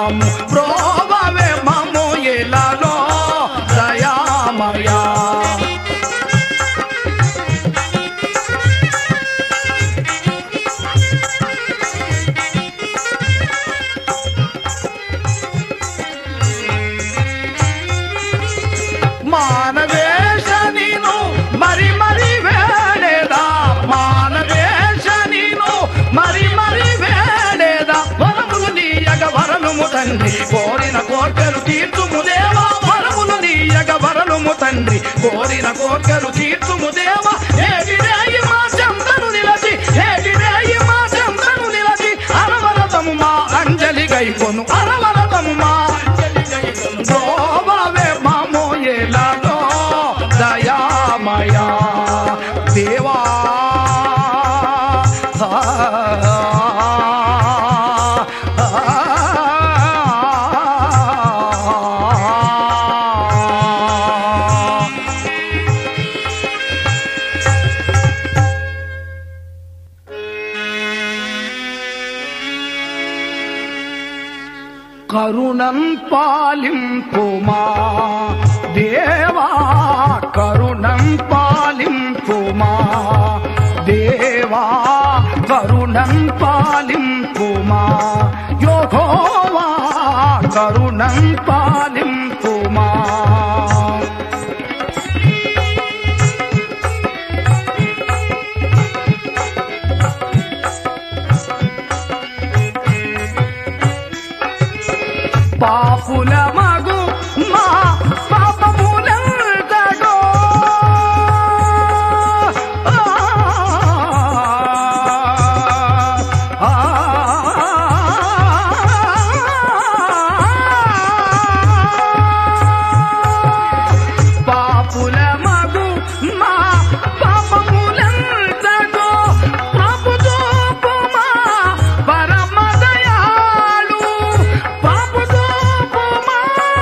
మము ప్రోభవే మము ఇలాలో దయామయా మానవేశ నీను మరి మరి వేడేదా మానవేశ నీను మరి మరి వేడేదా వరములు నీయగ వరలుము తండ్రి కోరిన కోర్కెలు తీర్చుము దేవా వరములు నీయగ వరలుము తండ్రి కోరిన కోర్కెలు తీర్చుము దేవా ఏటిరేయి మా చెంతను నిలచి ఏటిరేయి మా చెంతను నిలచి అరవరతము మా అంజలి గైకొను అరవరతము మా అంజలి గైకొను దోవవే మామో ఎలాలో దయామయా దేవా కరుణం పాలింపుమా దేవా కరుణం పాలింపుమా దేవా కరుణం పాలింపుమా యోగోవా కరుణం పాలింపుమా పాపుల మగు మా పాపములంతటో ఆ, ఆ, పాపుల మగు మా పాపములంతటో ప్రభు చూపుమా పరమదయాళు పాపు చూపుమా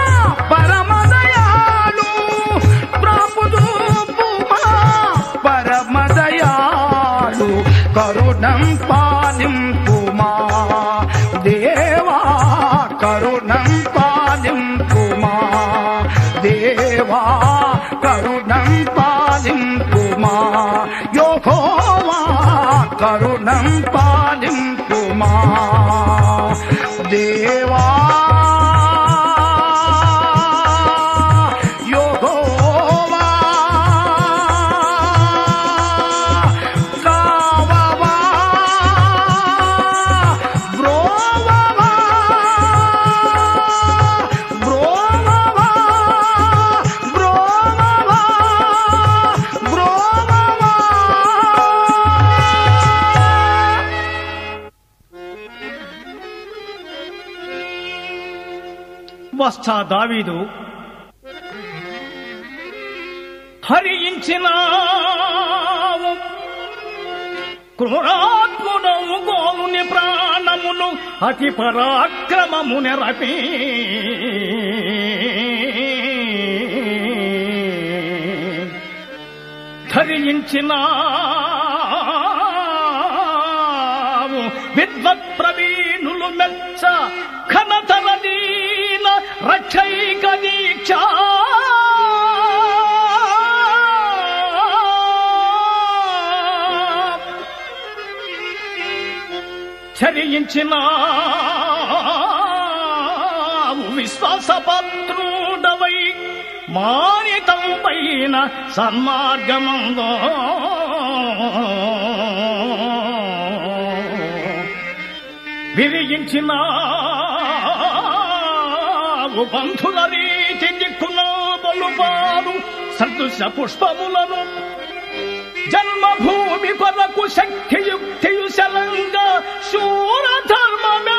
పరమదయాళు ప్రభు చూపుమా పరమదయాళు కరుణం పాలింపుమా దేవా కరుణం పాలింపుమా దేవా కరుణం పాలింపుమా యోగోవా కరుణం పాలింపుమా దేవా యోగోవా కావవా బ్రోవవా బ్రోవవా బ్రోవవా బ్రోవవా వస్తా దావీదు హరించిన క్రూరాత్ముడము గోవుని ప్రాణమును అతి పరాక్రమము నెరపి ధరించిన విద్వత్ ప్రవీణులు మెచ్చ ఘనతర దీన రక్షైక దీక్ష చరించిన విశ్వాసపత్రుడవై మానితం పైన సన్మార్గమందో విరిగించిన బంధుల రీతి దిక్కున బలుపాలు సదృశ పుష్పములను జన్మభూమి కొరకు శక్తియుక్తియు శలంగ శూర ధర్మమే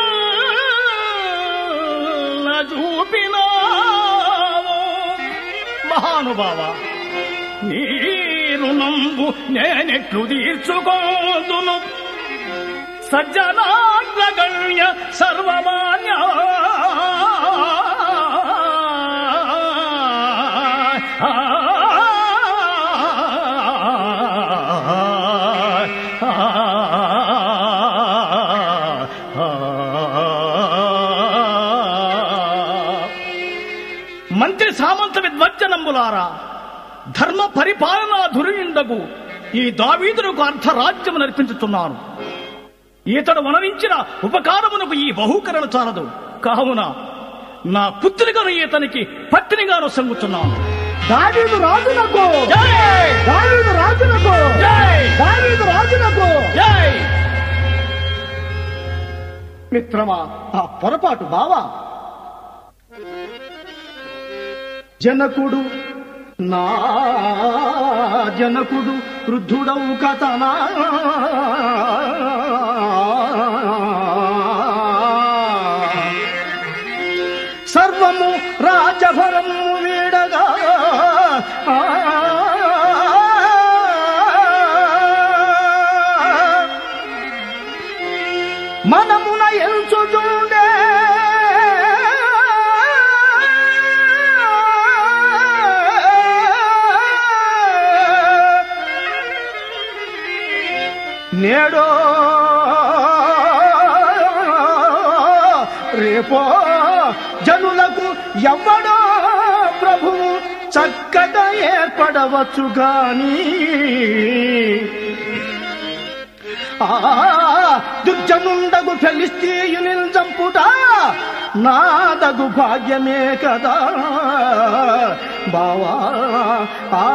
చూపిన మహానుభావ నీరు నంబు నేనెట్లు తీర్చుకోదును సజ్జనాగ్రగణ్య సర్వమాన్య ఆ మంత్రి సామంత విద్వజ్జనంబులారా ధర్మ పరిపాలనా ధురిండగు ఈ దావీదులకు అర్ధరాజ్యము నర్పించుతున్నాను ఇతడు వనరించిన ఉపకారమునకు ఈ బహుకరణ చాలదు కావున నా పుత్రికను ఇతనికి పత్నిగాను సంగుతున్నాను దావీదు రాజునకు జై దావీదు రాజునకు జై దావీదు రాజునకు జై మిత్రమా ఆ పొరపాటు బావా జనకుడు నా జనకుడు వృద్ధుడవు కథనా సర్వము రాజభరము వీడగా మనమున ఎంచుతుండే నేడో రేపో జనులకు ఎవ్వడో ప్రభువు చక్కగా ఏర్పడవచ్చు గాని ఆ దుర్జనుండగు ఫెలిస్తీయుని చంపుట నాదగు భాగ్యమే కదా బావా ఆ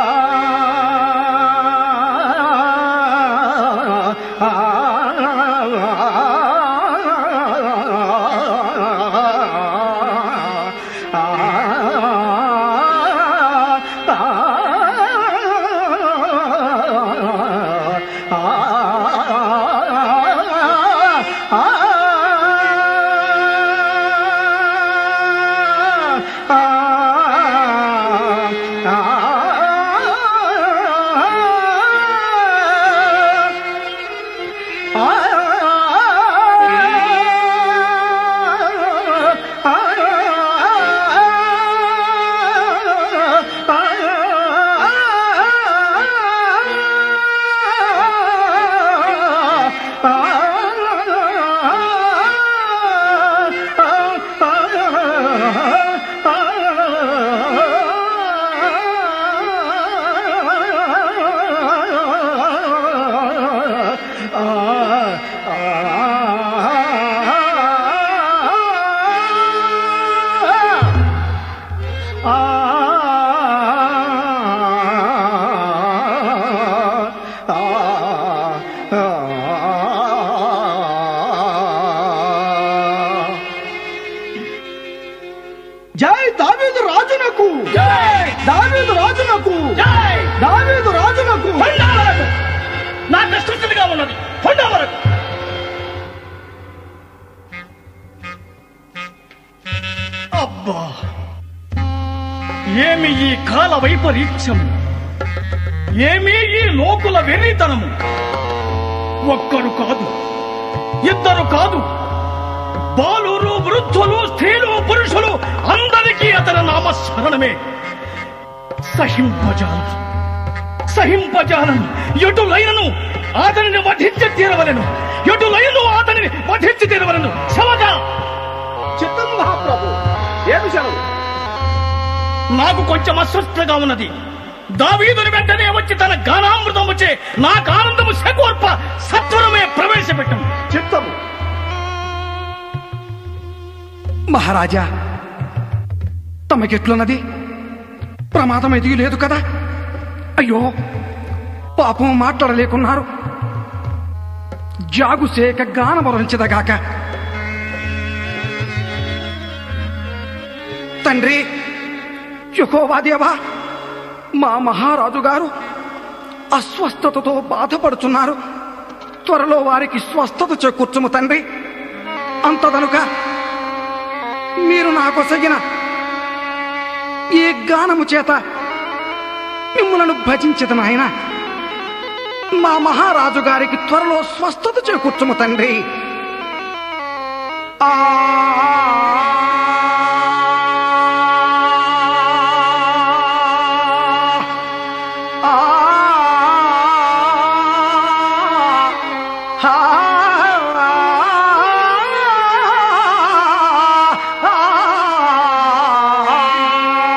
జై దావీదు రాజునకు జై దావీదు రాజునకు జై దావీదు రాజునకు పొండవరకు నాకు స్థితిగా ఉన్నది పొండవరకు అబ్బా ఏమి ఈ కాల వైపరీత్యము ఏమి ఈ లోకుల వెర్రితనము ఒక్కరు కాదు ఇద్దరు కాదు బాలురు వృద్ధులు స్త్రీలు పురుషులు అందరికీ అతని నామస్మరణమే సహింపజాలను సహింపజాలను ఎటులైనను అతనిని వధించి తీరవలను ఎటులైనను అతనిని వధించి తీరవలను శవగా చిత్తం మహాప్రభు ఏమి సెలవు నాకు కొంచెం అస్వస్థగా ఉన్నది దావీదుని వెంటనే వచ్చి తన గానామృతం వచ్చే నాకు ఆనందము శకోర్ప సత్వరమే ప్రవేశపెట్టము చిత్తము మహారాజా తమకెట్లున్నది ప్రమాదం ఎదిగి లేదు కదా అయ్యో పాపం మాట్లాడలేకున్నారు జాగుసేక గానమరించదగాక తండ్రి యహోవాదేవా మా మహారాజు గారు అస్వస్థతతో బాధపడుతున్నారు త్వరలో వారికి స్వస్థత చేకూర్చుము తండ్రి అంతదనుక మీరు నాకొసగిన ఈ గానము చేత మిమ్మలను భజించదు నాయన మా మహారాజు గారికి త్వరలో స్వస్థత చేకూర్చుము తండ్రి ఆ ఆ ఆ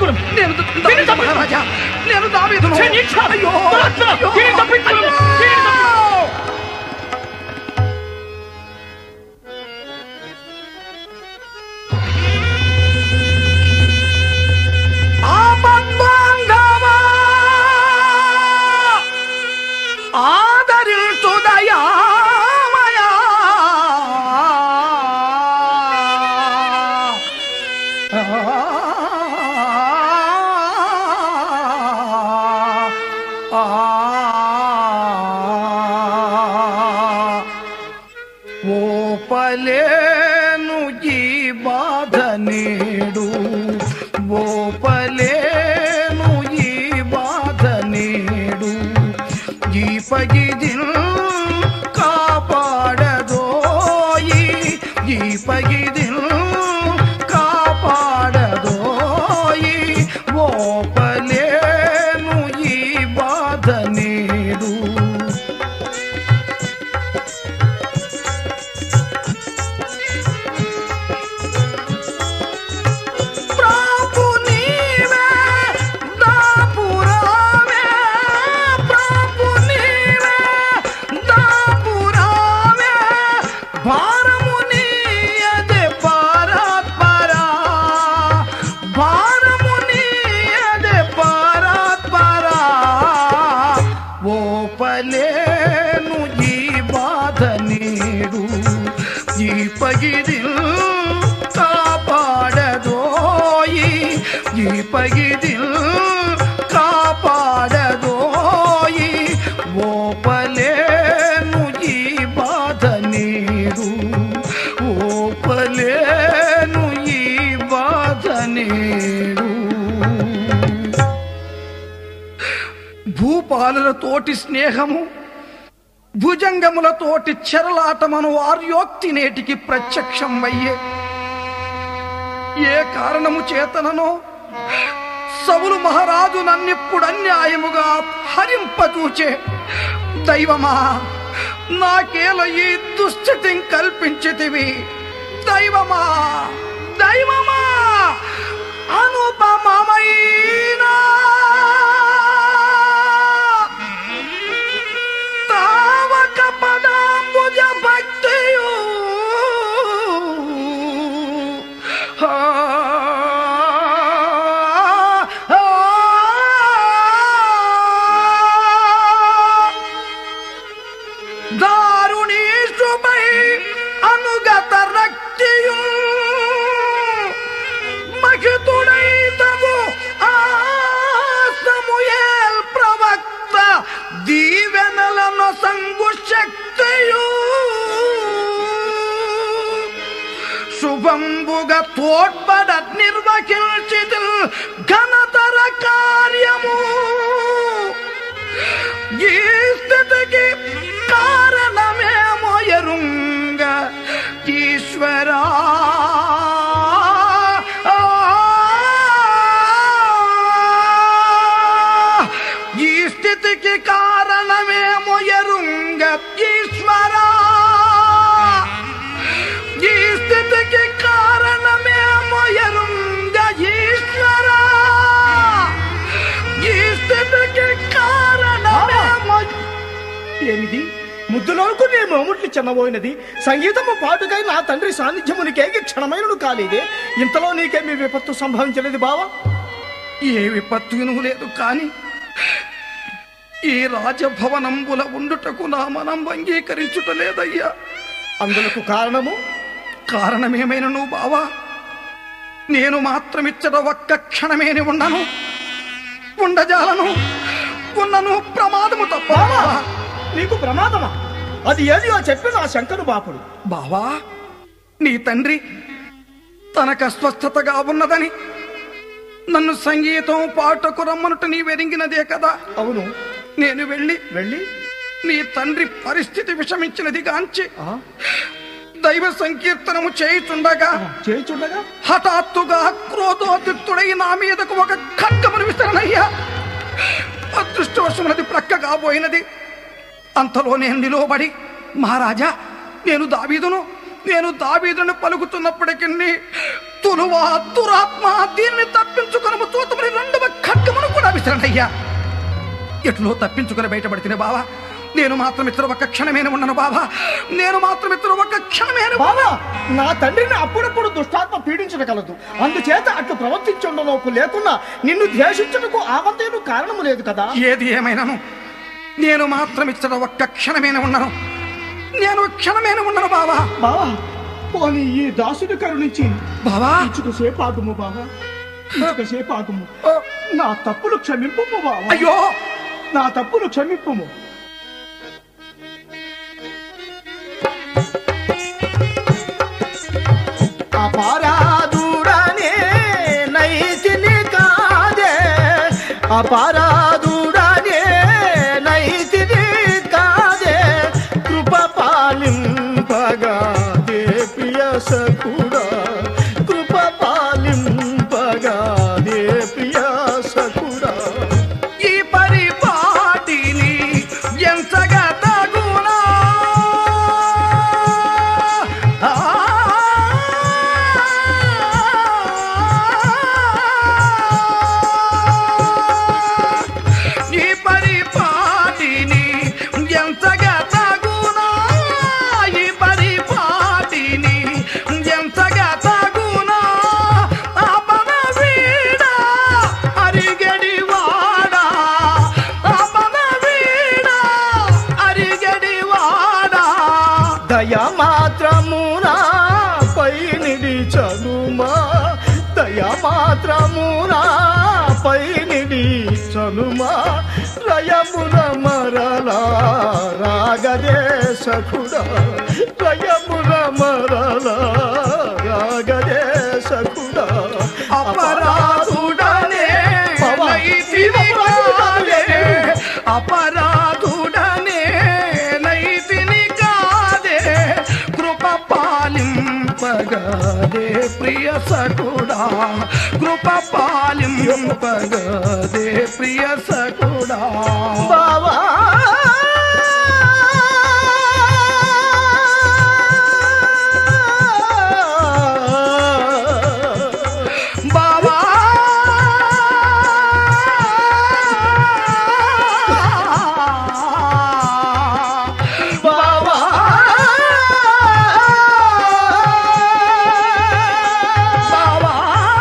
తప్పించుకును నేను ద- దీన్ని దావీదు తప్పించు. మహారాజా నేను దావీదును ఛే, నీచ! అయ్యో దురాత్మ! అయ్యో, దీన్ని తప్పించుకును. అయ్యో! దీన్ని తప్పించుకును. ఆపద్బాంధవా, ఆదరించు దయామయా. ఆ, ఆ, ఓపలేను ఈ బాధ నేడు ఓపలేను ఈ బాధ నేడు ఈ పగిదిల్ కాపాడదోయి ఈ పగిదిల్ కాపాడదోయి ఓపలేను ఈ బాధ నేడు ప్రాపు నీవే దాపురావే ప్రాపు నీవే దాపురావే భారము నీయదే పరాత్పరా భారము నీయదే పరాత్పరా ఓపలేను ఈ బాధ నీడు ఈ పగిదిల్ కాపాడదోయి ఈ పగిదిల్ కాపాడదోయి ఓపలేను ఈ బాధ నీడు ఓపలేను ఈ బాధ నీడు భూపాలులతోటి స్నేహము భుజంగములతోటి చెరలాటమను వార్యోక్తి నేటికి ప్రత్యక్షం అయ్యే ఏ కారణము చేతననో సవులు మహారాజు నన్నిప్పుడు అన్యాయముగా హరింపచూచే దైవమా నాకేల ఈ దుస్థితిని కల్పించితివి దైవమా దైవమా అనుపమమైనా తావక పదాంబుజ భక్తియు ఆ, ఆ, దారుణీషుపై అనుగత రక్తియు మహితుడైతము ఆ సమూయేల్ ప్రవక్త దీవెనలను సంగు శక్తియు శుభంబుగా తోడ్పడ నిర్వహించిది ఘనతర కార్యము ఈ స్థితికి కారణమేమో ఎరుంగ ఈశ్వరా ఈ స్థితికి కారణమేమో ఎరుంగ ఈశ్వరా ఈ స్థితికి కారణమేమో ఎరుంగ ఈశ్వరా ఈ స్థితికి కారణమేమో ఏమిది ముద్దులోకు నీ మోముట్లు చిన్నబోయినది సంగీతము పాటుకై నా తండ్రి సాన్నిధ్యమునికేగి క్షణమైనను కాలేదే ఇంతలో నీకేమి విపత్తు సంభవించలేదు బావా ఏ విపత్తును లేదు కాని ఈ రాజభవనంబుల ఉండుటకు నా మనం అంగీకరించుట లేదయ్యా అందులకు కారణము కారణమేమైన నువ్వు బావా నేను మాత్రమిచ్చట ఒక్క క్షణమేని ఉండను ఉండజాలను ఉన్నను ప్రమాదము తప్ప బావా నీకు ప్రమాదమా అది ఏది చెప్పి నా శంకరు బాపుడు బావా నీ తండ్రి తనకు అస్వస్థతగా ఉన్నదని నన్ను సంగీతం పాటకు రమ్మనుట నీ వెరింగినదే కదా అవును నేను వెళ్ళి వెళ్ళి నీ తండ్రి పరిస్థితి విషమించినది గాంచి ఆ, దైవ సంకీర్తనము చేయుచుండగా చేయుచుండగా హఠాత్తుగా క్రోధోద్యుక్తుడై నా మీదకు ఒక ఖడ్గమును విసరనయ్యా అదృష్టవశమునది ప్రక్క కాబోయినది అంతలో నేను నిలువబడి మహారాజా నేను దావీదును నేను దావీదును పలుకుతున్నప్పటికీ తులువా దురాత్మ దీన్ని తప్పించుకుని చూతమని రెండవ ఖడ్గమును కూడా విసరణయ్యా ఎట్లో తప్పించుకుని బయటపడితేనే బావా నేను మాత్రం ఇతరు ఒక్క క్షణమేన ఉన్నాను బావా నేను మాత్రం ఇతరు ఒక్క క్షణమేన బావా నా తండ్రిని అప్పుడప్పుడు దుష్టాత్మ పీడించగలదు అందుచేత అట్లు ప్రవర్తించుండలోపు లేకున్నా నిన్ను ద్వేషించుటకు ఆవంతేను కారణము లేదు కదా ఏది ఏమైనాను నేను మాత్రం ఇచ్చట ఒక్క క్షణమేన ఉన్నాను నేను క్షణమేన ఉన్నాను బావా బావా పోనీ ఈ దాసుని కరుణించి బావా ఇచ్చుకు సేపాగుము బావా ఇచ్చుకు సేపాగుము నా తప్పులు క్షమింపుము బావా అయ్యో నా తప్పులు క్షమింపుము అపరాధుడనే నైతిని కాదే అపరాధుడనే నైతిని కాదే కృప పాలింపగా దే ప్రియ సకుడా కృప పాలింపగా దే ప్రియ సకుడా ఈ పరిపాటిని ఎంతగా తగునా ఆ, ఈ పరిపాటిని ఎంతగా తగునా ఈ పరిపాటిని ఎంతగా తగునా ఆపద వీడా అరిగడి వాడా ఆపద వీడా అరిగడి వాడా దయ మాత్రమునా పై నిడిచనుమా దయ మాత్రమునా పై నిడిచనుమా రయమున మరలా రాగదే సఖుడా రయమున మరలా రాగదే సఖుడా అపరాధుడనే నైతిని కాదే అపరాధుడనే నైతిని కాదే కృప పాలింపగదే ప్రియ సకుడా కృప పాలింపగదే ప్రియ సకుడా బావా బావా బావా బావా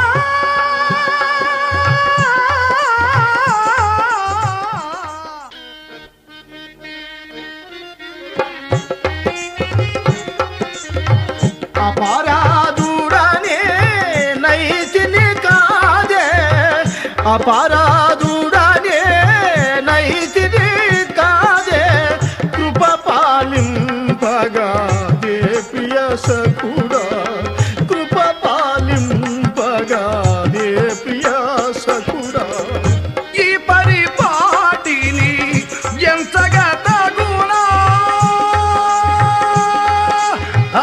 అపరాధుడనే నైతిని కాదే అపరాధుడనే నైతిని కాదే కృప పాలింపగా దే ప్రియ సకుడా కృప పాలింపగా దే ప్రియ సకుడా ఈ పరిపాటిని ఎంతగా తగునా ఆ,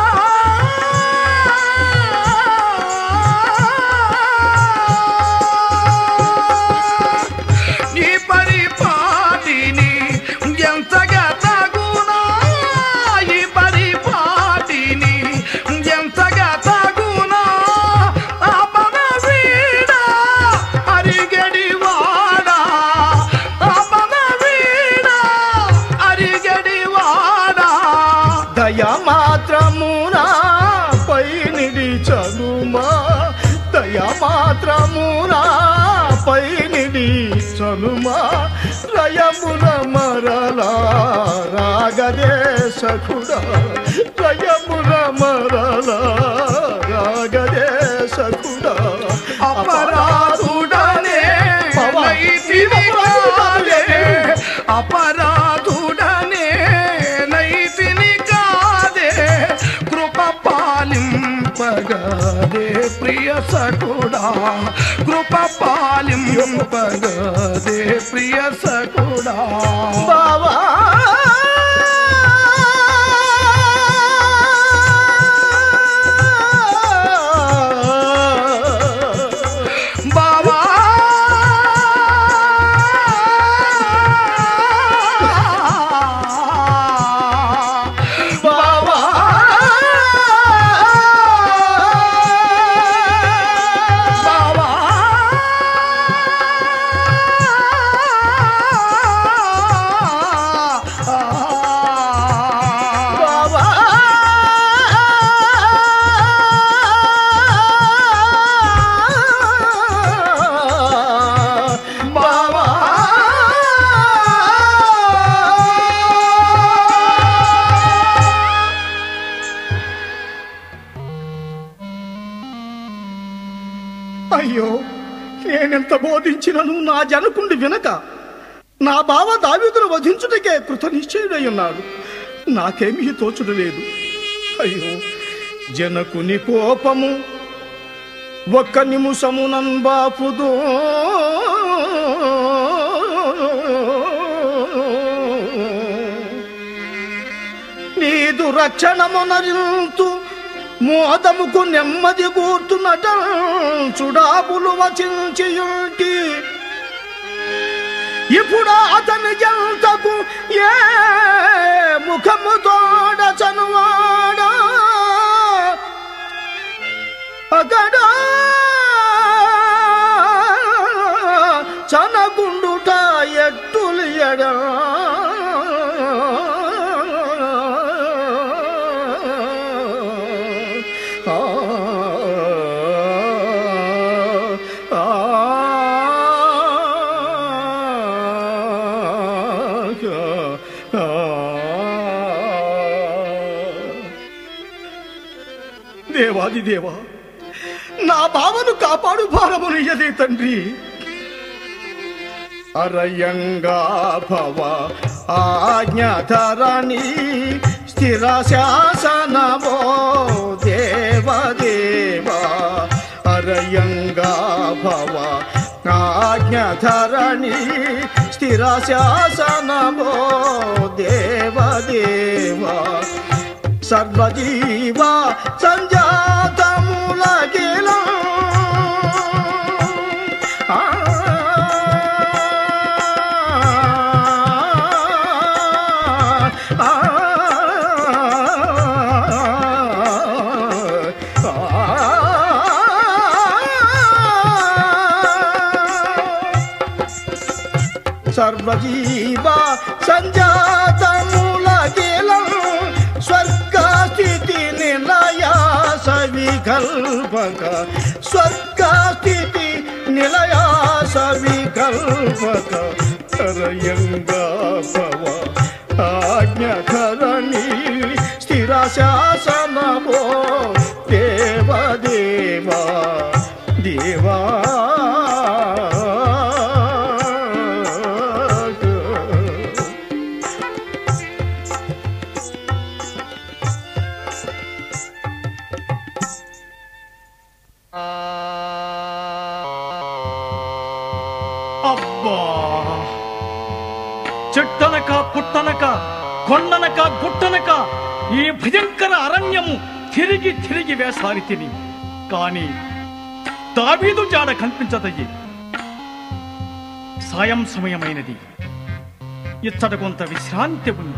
ఈ పరిపాటిని ఎంతగా తగునా ఈ పరిపాటిని ఎంతగా తగునా ఆపద వీడా అరిగడి వాడా ఆపద వీడా అరిగడి వాడా దయ మాత్రమునా పై నిడిచనుమా దయ మాత్రమునా పై నిడిచనుమా రయమున మరలా రాగదే సఖుడా రయమున మరలా రాగదే సఖుడా అపరాధుడనే నైతిని కాదే అపరాధుడనే నైతిని కాదే కృప పాలింపగదే ప్రియ సకుడా కృప పాలింపగదే ప్రియ సకుడా బావా బావా బావా అయ్యో నేనెంత బోధించినను నా జనకుండి వినక నా బావ దావీదును వధించుటకే కృత నిశ్చయుడై ఉన్నాడు నాకేమీ తోచుడు లేదు అయ్యో జనకుని కోపము ఒక్క నిముషమునన్ బాపుదో నీదు రక్షణమునరింతు మోదముకు నెమ్మది కూర్చున్నట చుడాబులు వచించియుంటి ఇప్పుడు అతని జంతకు ఏ ముఖము తోడ చనువాడా అగడ చనగుండుట ఎట్టులియడా ఆ, ఆ, దేవాది దేవా నా భావను కాపాడు భారమును ఎదే తండ్రి అరయంగా భవ ఆజ్ఞధరణి స్థిర శాసనమో దేవదేవా అరయంగా భవ ఆజ్ఞధరణి స్థిర శాసనమో దేవదేవా సర్వజీవ సంజాతములగిలా ఆ ఆ సర్వజీవ సంజాతములగిలం స్వర్గస్థితి నిలయా సవికల్పక స్వర్గస్థితి నిలయా సవికల్పక హరయంగా భవ ఆజ్ఞకరణి స్థిర శాసనమో దేవదేవా దేవా అబ్బా చెట్టనక పుట్టనక కొండనక గుట్టనక ఈ భయంకర అరణ్యము తిరిగి తిరిగి వేసారి తిని కాని దావీదు జాడ కనిపించదయ్యి సాయం సమయమైనది ఇచ్చట కొంత విశ్రాంతి ఉంది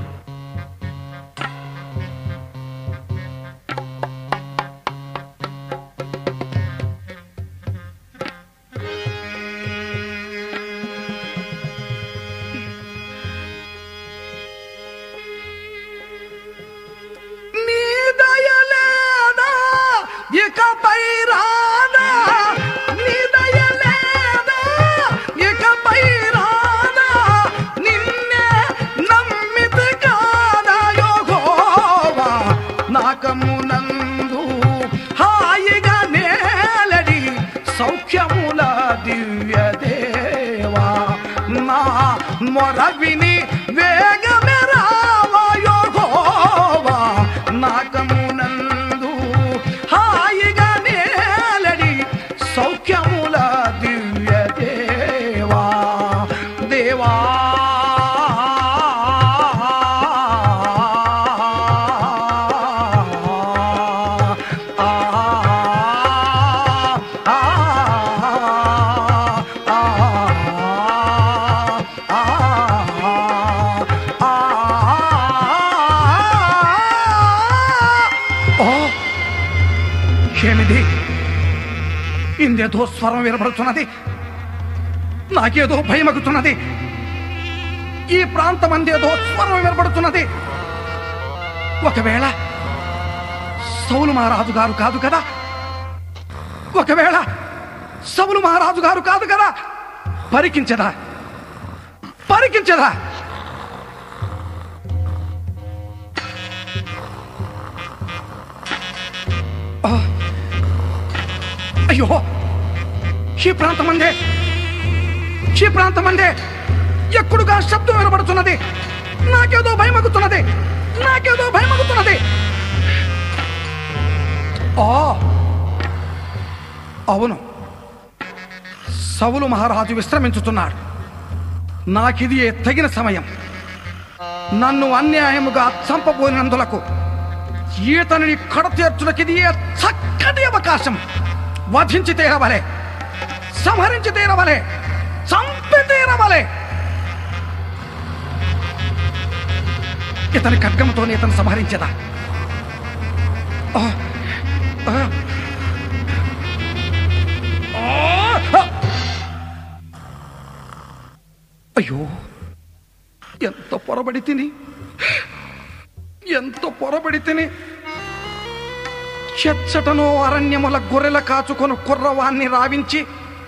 నీ దయలేదా ఇకపై రాదా నీ దయలేదా ఇకపై రాదా నిన్నే నమ్మితి కాదా యోగోవా నాకమునందు హాయిగా నేలడి సౌఖ్యముల దివ్య దేవా నా మొర విని వేగమే రావా యోగోవా నాకమునందు హాయిగా నేలడి సౌఖ్యముల దివ్య దేవా దేవా ఆ ఆ ఏమిది ఇందేదో స్వరం వినపడుతున్నది నాకేదో భయమగుతున్నది ఈ ప్రాంతం అందేదో స్వరం వినపడుతున్నది ఒకవేళ సౌలు మహారాజు గారు కాదు కదా ఒకవేళ సౌలు మహారాజు గారు కాదు కదా పరికించదా పరికించదా ఆ! అయ్యో ఈ ప్రాంతం అందే ఈ ప్రాంతం అందే ఎక్కడుగా శబ్దం వినబడుతున్నది నాకేదో భయమగుతున్నది నాకేదో భయమగుతున్నది ఆ అవును సవులు మహారాజు విశ్రమించుతున్నాడు నాకిది తగిన సమయం నన్ను అన్యాయముగా చంపబోయినందులకు ఈతనిని కడతీర్చులకిది చక్కటి అవకాశం వధించి తీరవలే సంహరించి తీరవలే చంపి తీరవలే ఇతని ఖడ్గంతో ఇతను సంహరించదా ఆ, ఆ. ఆ! అయ్యో ఎంత పొరబడి తిని ఎంత పొరబడి తిని చెచ్చటను అరణ్యముల గొర్రెల కాచుకొని కుర్రవాన్ని రావించి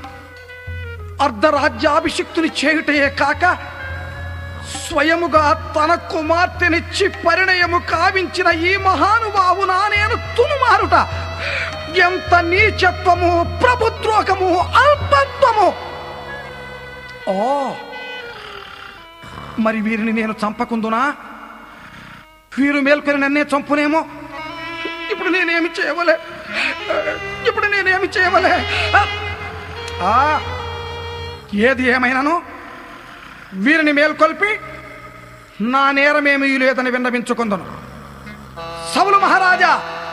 అర్ధరాజ్యాభిషిక్తుని చేయుటయే కాక స్వయముగా తన కుమార్తెనిచ్చి పరిణయము కావించిన ఈ మహానుభావునా నేను తునుమారుట ఎంత నీచత్వము ప్రభుద్రోహము అల్పత్వము ఓ మరి వీరిని నేను చంపకుందునా వీరు మేల్కొని నన్నే చంపునేమో ఇప్పుడు నేనేమి చేయవలే ఇప్పుడు నేనేమి చేయవలే ఆ, ఏది ఏమైనాను వీరిని మేల్కొల్పి నా నేరమేమీ లేదని విన్నవించుకుందను సవులు మహారాజా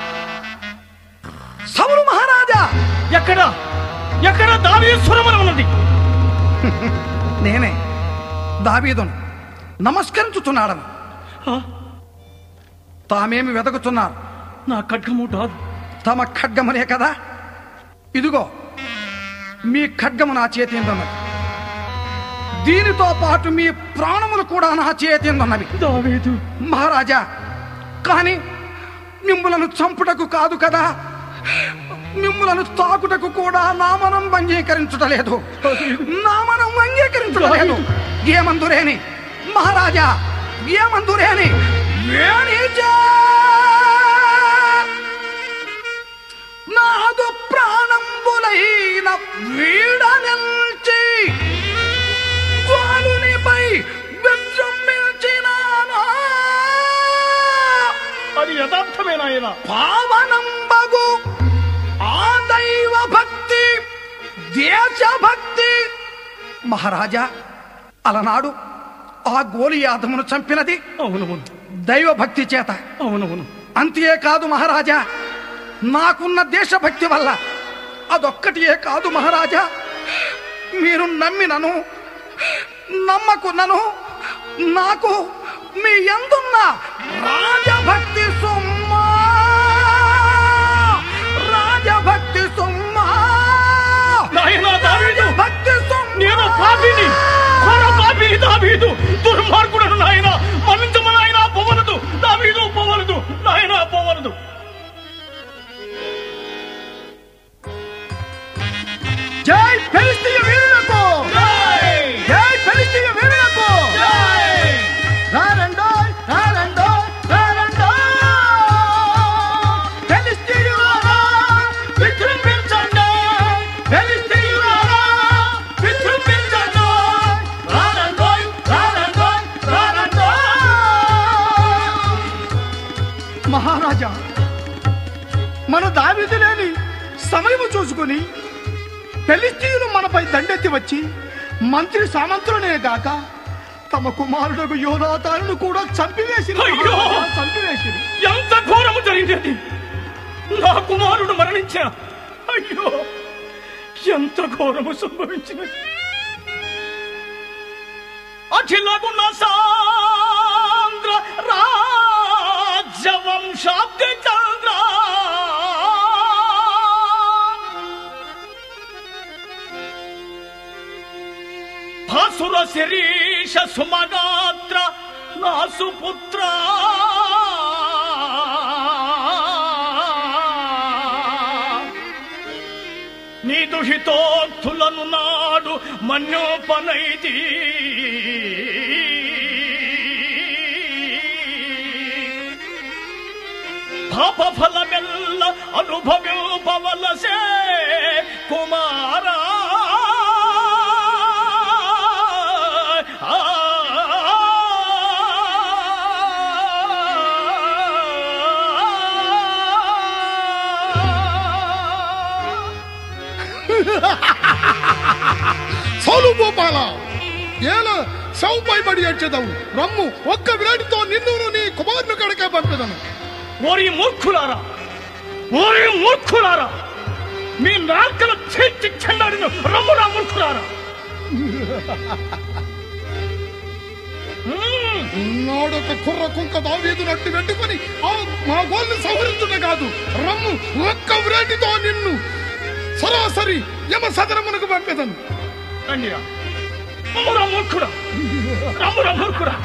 సవులు మహారాజా ఎక్కడ ఎక్కడ దావీశ్వరమని ఉన్నది నేనే దావీదును నమస్కరించుతున్నాడను ఆ, తామేమి వెతుకుతున్నారు నా ఖడ్గము రాదు తమ ఖడ్గమునే కదా ఇదిగో మీ ఖడ్గము నా చేతి ఉన్నది దీనితో పాటు మీ ప్రాణములు కూడా నా చేతి ఉన్నవి దావీదు మహారాజా కానీ మిమ్ములను చంపుటకు కాదు కదా మిమ్ములను తాకుటకు కూడా నామనం అంగీకరించుటలేదు నామనం అంగీకరించుటలేదు ఏమందురేని మహారాజా ఏమందురేని వేణిజా నాదు ప్రాణంబులైన వీడనల్చి వాలునిపై విజృంభించినాను అది యథార్థమే నాయన పావనంబగు ఆ దైవ భక్తి దేశభక్తి మహారాజా అలనాడు ఆ గోలియాదమును చంపినది అవునవును దైవ భక్తి చేత అవునవును అంతేకాదు మహారాజా నాకున్న దేశభక్తి వల్ల అదొక్కటియే కాదు మహారాజా మీరు నమ్మినను నమ్మకున్నను నాకు మీ ఎందున్న రాజభక్తి సుమ్మా రాజభక్తి సుమ్మా నాయనా దావీదు భక్తి సుమ్మా నేను పాపిని ఘోర పాపిని దావీదు దుర్మార్గుడను నాయన మన్నించమ నాయన పోవలదు దావీదు పోవలదు నాయన పోవలదు జై ఫిలిస్తీయ వీరులకు జై ఫిలిస్తీయ వీరులకు రారండోయ్ రారండోయ్ రారండోయ్ ఫిలిస్తీయులారా విజృంభించండి ఫిలిస్తీయులారా విజృంభించండి రారండోయ్ రారండోయ్ రారండోయ్ మహారాజా మన దావిది లేని సమయము చూసుకుని ఫిలిస్తీయులు మనపై దండెత్తి వచ్చి మంత్రి సామంతులనే గాక తమ కుమారుడు యోనాతాను కూడా చంపివేసి అయ్యో! చంపివేసి ఎంత ఘోరము జరిగింది నా కుమారుడు మరణించా అయ్యో ఎంత ఘోరము సంభవించినది అఖిలగుణ సాంద్ర రాజవంశాబ్ది చంద్ర భాసుర శిరీష సుమగాత్ర నా సుపుత్ర నీ దుహితోక్తులను నాడు మన్యోపనైతి పాప ఫలమెల్ల అనుభవింపవలసే కుమారా చాలు గోపాల ఏల సౌపై బడి ఏడ్చేదవు రమ్ము ఒక్క విరాటితో నిన్ను నీ కుమారుని కడకే పంపెదను ఓరి మూర్ఖులారా ఓరి మూర్ఖులారా మీ నాల్కలు చేర్చి చెండాడిన రమ్మురా మూర్ఖులారా మ్మ్. నాడొక కుర్ర కుంక దావీదు నట్టు వెంటుకొని ఆ మా గోల్ని సంహరించుట కాదు రమ్ము ఒక్క విరాటితో నిన్ను సరాసరి యమ సదరమునకు పంపెదను రండిరా రమ్మురా మూర్ఖుడా రమ్మురా మూర్ఖుడా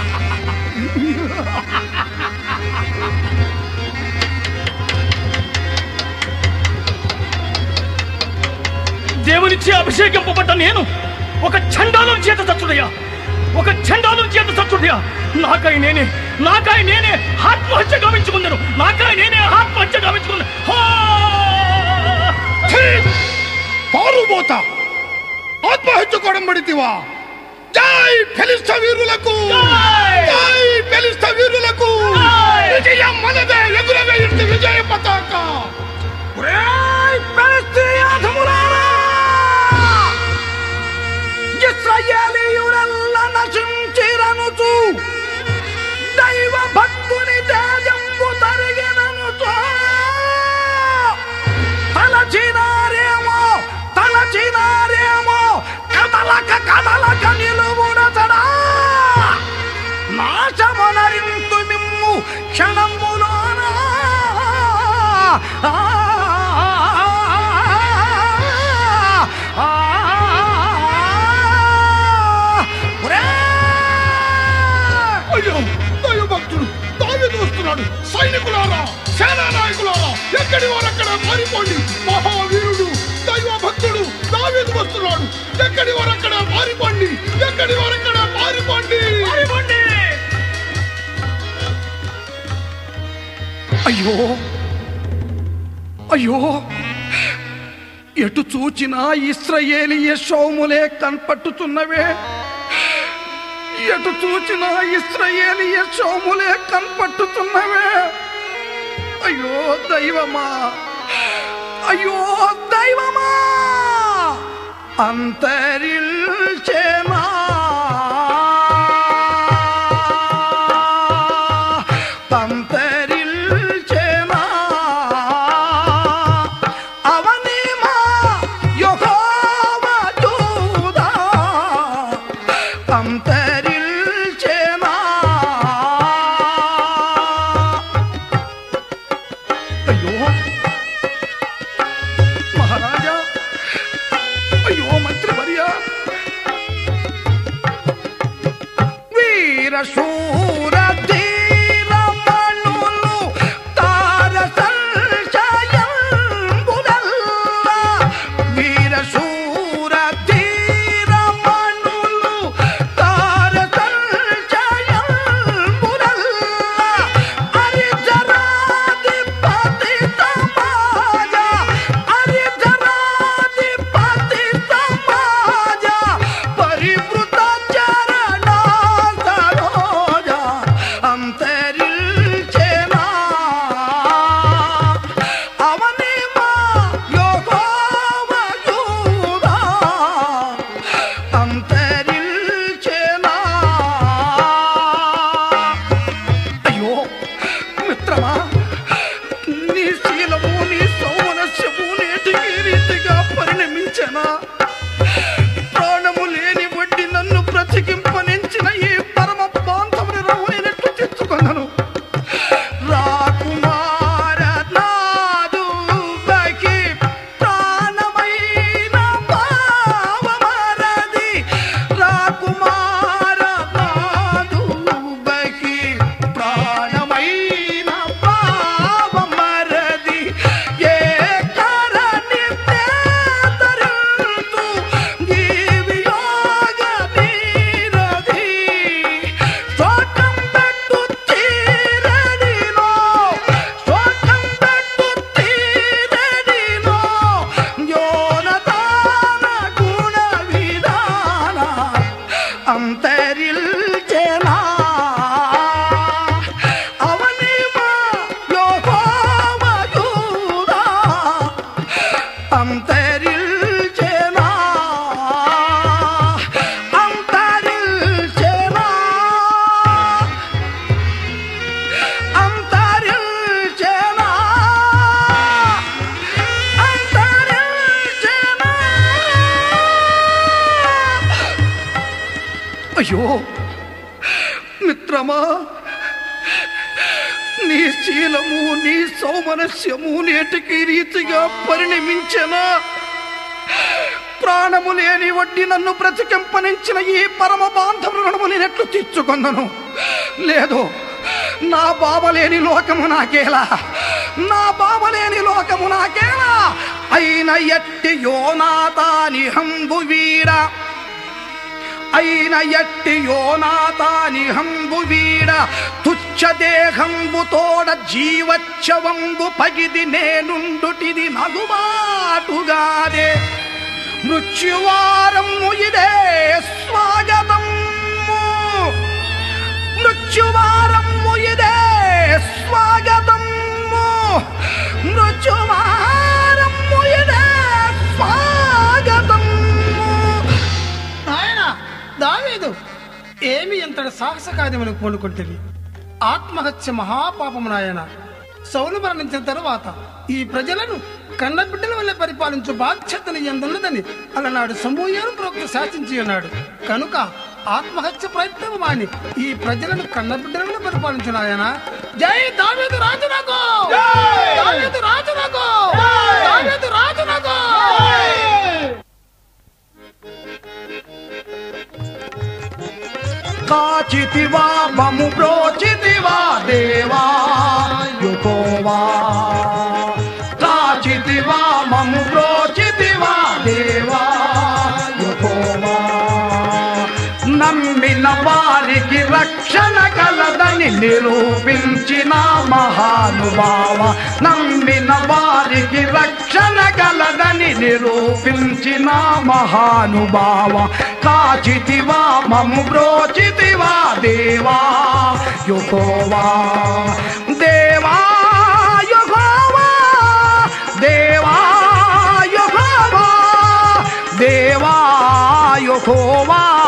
దేవునిచ్చే అభిషేకింపబడ్డ నేను ఒక చండాలం చేత చచ్చుడయ్యా ఒక చండాలం చేత చచ్చుడయ్యా నాకై నేనే నాకై నేనే ఆత్మహత్య గావించుకుందను నాకై నేనే ఆత్మహత్య గావించుకుంది ఛీ! పారుబోత ఆత్మహత్య కొడంబడితివా జై ఫెలిస్త వీరులకు జై! జై ఫెలిస్త వీరులకు జై! విజయం మనదే ఎగురవేయింది విజయ పతాక ఇస్రాయేలీయుడల్ల నశించిరనుచు దైవ భక్తుని తేజంబు తరిగిననుచు తలచినారేమో తలచినారేమో కదలక కదలక నిలువుడతడా నాశమనరింతు మిమ్ము క్షణములోన ఆ, ఆ, ఒరేయ్! అయ్యో దైవ భక్తుడు దావీదు వస్తున్నాడు సైనికులారా సేనా నాయకులారా ఎక్కడి వారక్కడ పారిపోండి మహావీరుడు దైవ భక్తుడు దావీదు వస్తున్నాడు ఎక్కడి వారక్కడ పారిపోండి ఎక్కడి వారక్కడ పారిపోండి పారిపోండి! అయ్యో అయ్యో ఎటు చూచినా ఇస్రయేలియ సోములే కనపట్టుతున్నవే ఎటు చూచినా ఇస్రయేలియ సోములే కనపట్టుతున్నవే అయ్యో దైవమా అయ్యో దైవమా అంతరిల్చేనా అంతరిల్చేనా అవనిమా యెహోవా చూదా అంతరిల్చేనా అయ్యో మహారాజా అయ్యో మంత్రి వర్య వీర శూర ధీర మణులు తార సంశయంబులల్ల వీర శూర ధీర మణులు తార సంశయంబులల్ల హరిజరాధిపతి సమాజ హరిజరాధిపతి సమాజ పరివృత చరణ సరోజ అంతరిల్చేనా అవనిమా యోగోవ యూదా అంతరిల్చేనా అయ్యో మిత్రమా నీ శీలము నీ సౌమనస్యము నేటికి రీతిగా పరిణమించనా ప్రాణము లేని వడ్డి నన్ను బ్రతికింపనించిన ఈ పరమ బాంధవుని రవ్వైనట్టు తెచ్చుకున్నాను రాకుమార నాదు బకి ప్రాణమైన భావమరది రాకుమార నాదు బకి ప్రాణమైన భావమరది ఏ కరణి తరుతు జీవియోగ నీరది శోకం పెట్టు తీరడిలో శోకం పెట్టు తీరడిలో యోనదాన గుణ విధాన అంతరిల్చెనా అవనిమా యోగోవ యూదా అంతరిల్చెనా అయ్యో మిత్రమా నీ శీలము నీ సౌమనస్యము నేటికి రీతిగా పరిణమించనా ప్రాణము లేని వడ్డీ నన్ను బ్రతికింపనించిన ఈ పరమ బాంధవులను నేనెట్లు తీర్చుకొందను లేదు నా బాబలేని లోకము నాకేలా నా బాబలేని లోకము నాకేలా అయిన ఎట్టి యోనాతాని హంబు వీడ అయిన ఎట్టి యోనాతాని హంబు వీడ తుచ్చ దేహంబు తోడ జీవచ్చవంబు పగిది నేనుండుటిది నగుబాటుగాదే మృత్యువారము ఇదే స్వాగతము మృత్యువారము ఇదే స్వాగతము మృత్యువారము ఇదే స్వాగతము ఆయన దావీదు ఏమి ఎంతటి సాహస కార్యములకు పూనుకుంటుంది ఆత్మహత్య మహాపాపము నాయన సౌలు మరణించిన తరువాత ఈ ప్రజలను కన్నబిడ్డల వల్ల పరిపాలించు బాధ్యతను ఎందున్నదని అలనాడు సమూహను ప్రవక్త శాసించి ఉన్నాడు కనుక ఆత్మహత్య ప్రయత్నం మాని ఈ ప్రజలను కన్నబిడ్డల వల్ల పరిపాలించు నాయన జై దావీదు రాజునకు దావీదు రాజునకు దావీదు రాజునకు కాచితివా మము బ్రోచితివా దేవా యుకోవా కాచితివా మము బ్రోచితివా దేవా యుకోవా నమ్మిన వారికి రక్షణ కలదని నిరూపించిన మహానుభావ నమ్మిన వారికి రక్షణ కలదని నిరూపించిన మహానుభావ కాచితివా మము బ్రోచితివా దేవా యుకోవా దేవా యుకోవా దేవా యుకోవా దేవా యుకోవా